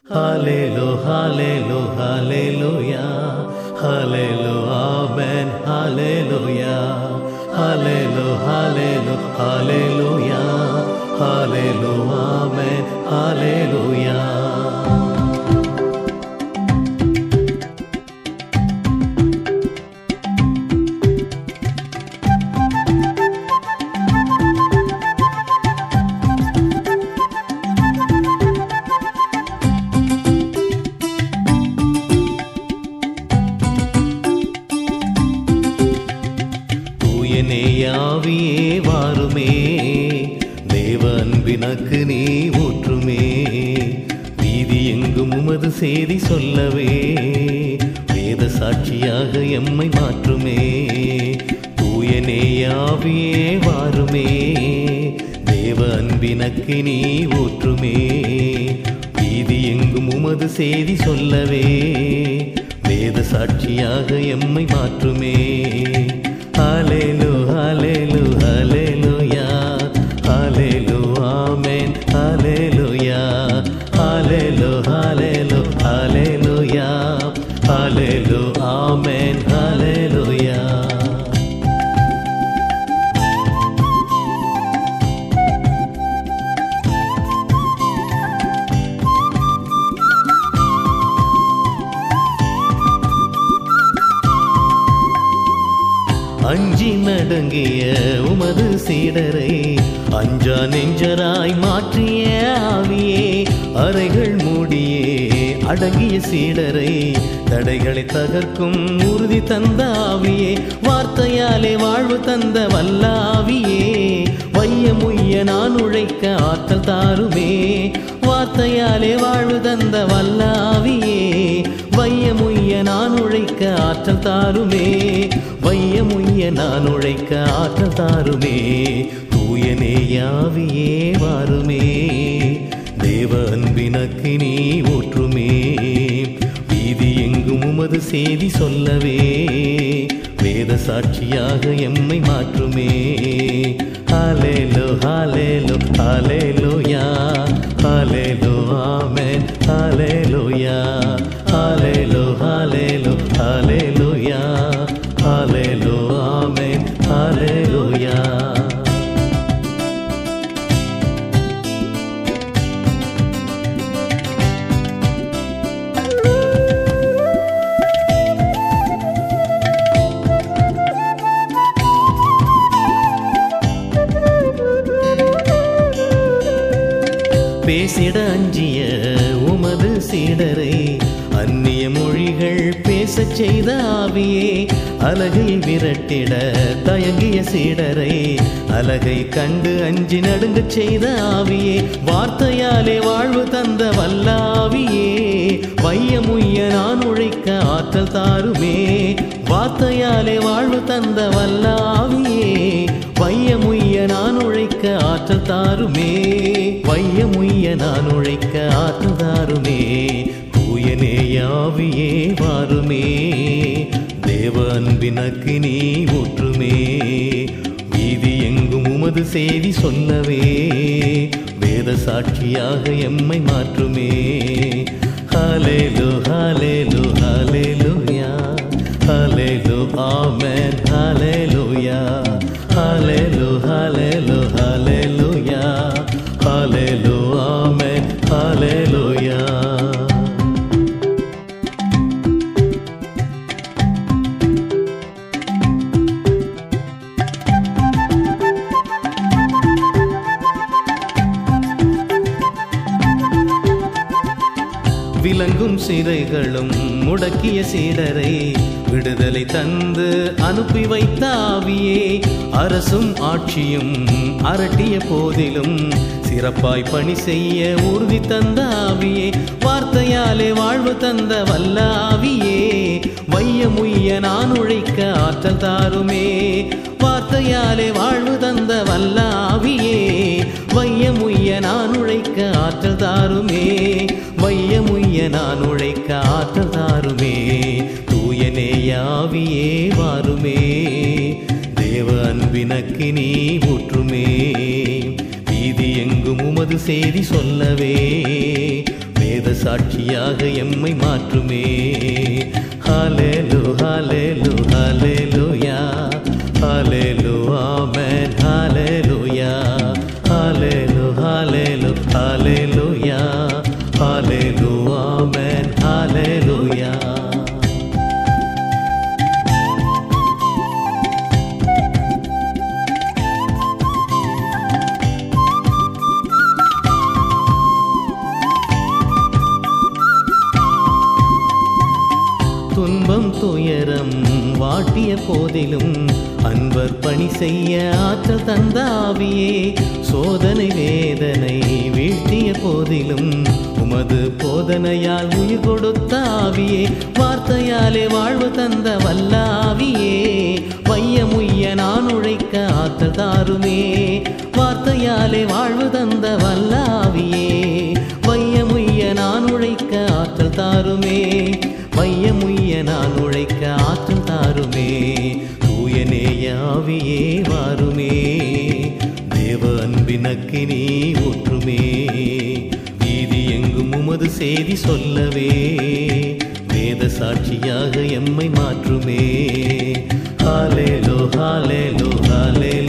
ஹalelu ஹalelu ஹalleluya ஹalelu ஆமென் ஹalleluya ஹalelu ஹalelu ஹalleluya ஹalelu ஆமென் ஹalleluya தூயனேயாவியே வாருமே தேவ அன்பினக்கு நீ ஊற்றுமே வீதி எங்கும் உமது செய்தி சொல்லவே வேத சாட்சியாக எம்மை மாற்றுமே தூயனேயாவியே வாருமே தேவ அன்பினக்கு நீ ஊற்றுமே வீதி எங்கும் உமது செய்தி சொல்லவே வேத சாட்சியாக எம்மை மாற்றுமே ஹalelu ஹalelu ஹalleluya ஹalelu ஆமென் ஹalleluya ஹalelu ஹalelu ஹalleluya ஹalelu ஆமென் ஹalleluya அஞ்சி நடுங்கிய உமது சீடரை அஞ்சா நெஞ்சராய் மாற்றிய ஆவியே அறைகள் மூடியே அடங்கிய சீடரை தடைகளை தகர்க்கும் உறுதி தந்த ஆவியே வார்த்தையாலே வாழ்வு தந்த வல்லாவியே வைய முய்ய நான் உழைக்க ஆற்றல் தாருமே வார்த்தையாலே வாழ்வு தந்த வல்லாவியே வைய முய்ய நான் உழைக்க ஆற்றல் தாருமே வைய முய்ய நான் உழைக்க ஆற்றல் தாருமே தூயனே யாவியே வாருமே தேவ அன்பினக்கு நீ ஊற்றுமே வீதி எங்கும் உமது செய்தி சொல்லவே வேத சாட்சியாக எம்மை மாற்றுமே ஹalelu ஹalelu ஹalleluya ஹalelu ஆமென் ஹalleluya ஹalelu ஹalelu ஹalleluya ஹalelu ஆமென் ஹalleluya பேசிட அஞ்சிய உமது சீடரை அந்நிய மொழிகள் பேசச் செய்த ஆவியே அலகை விரட்டிட தயங்கிய சீடரை அலகை கண்டு அஞ்சி நடுங்கச் செய்த ஆவியே வார்த்தையாலே வாழ்வு தந்த வல்லாவியே வைய முய்ய நான் உழைக்க ஆற்றல் தாருமே வார்த்தையாலே வாழ்வு தந்த வல்லாவியே வைய முய்ய நான் உழைக்க ஆற்றல் தாருமே வைய முய்ய நான் உழைக்க ஆற்றல் தாருமே தூயனே யாவியே வாருமே தேவ அன்பினக்கு நீ ஊற்றுமே வீதி எங்கும் உமது செய்தி சொல்லவே வேத சாட்சியாக எம்மை மாற்றுமே ஹalelu ஹalelu ஹalleluya ஹalelu ஆமென் ஹalleluya ஹalelu ஹalelu ஹalleluya ஹalelu ஆமென் ஹalleluya விலங்கும் சிறைகளும் முடக்கிய சீடரை விடுதலை தந்து அனுப்பி வைத்த ஆவியே அரசும் ஆட்சியும் அரட்டிய போதிலும் சிறப்பாய் பணி செய்ய உறுதி தந்த ஆவியே வார்த்தையாலே வாழ்வு தந்த வல்ல ஆவியே வைய முய்ய நான் உழைக்க ஆற்றல் தாருமே வார்த்தையாலே வாழ்வு தந்த வல்ல ஆவியே வைய முய்ய நான் உழைக்க ஆற்றல் தாருமே வைய முய்ய நான் உழைக்க ஆற்றல் தாருமே தூயனே யாவியே வாருமே தேவ அன்பினக்கு நீ ஊற்றுமே வீதி எங்கும் உமது செய்தி சொல்லவே வேத வேத சாட்சியாக எம்மை மாற்றுமே ஹalelu ஹalelu ஹalleluya ஹalelu ஆமென் ஹalleluya ஹalelu ஹalelu ஹalleluya ஹalelu ஆமென் ஹalleluya துன்பம் துயரம் வாட்டிய போதிலும் அன்பர் பணி செய்ய ஆற்றல் தந்தாவியே சோதனை வேதனை வீழ்த்திய போதிலும் உமது போதனையால் உயிர் கொடுத்த ஆவியே வார்த்தையாலே வாழ்வு தந்த வல்லாவியே வையமுய்ய நான் உழைக்க ஆற்றல் தாருமே வார்த்தையாலே வாழ்வு தந்த வல்லாவியே வையமுய்ய நான் உழைக்க ஆற்றல் தாருமே மையமுய்ய நான் உழைக்க ஆற்றல் தாருமே தூயநேய ஆவியே வாருமே தேவ அன்பினக்கினி ஊற்றுமே வீதி எங்கும் உமது செய்தி சொல்லவே வேத சாட்சியாக எம்மை மாற்றுமே ஹாலேலோ ஹாலேலோ ஹாலே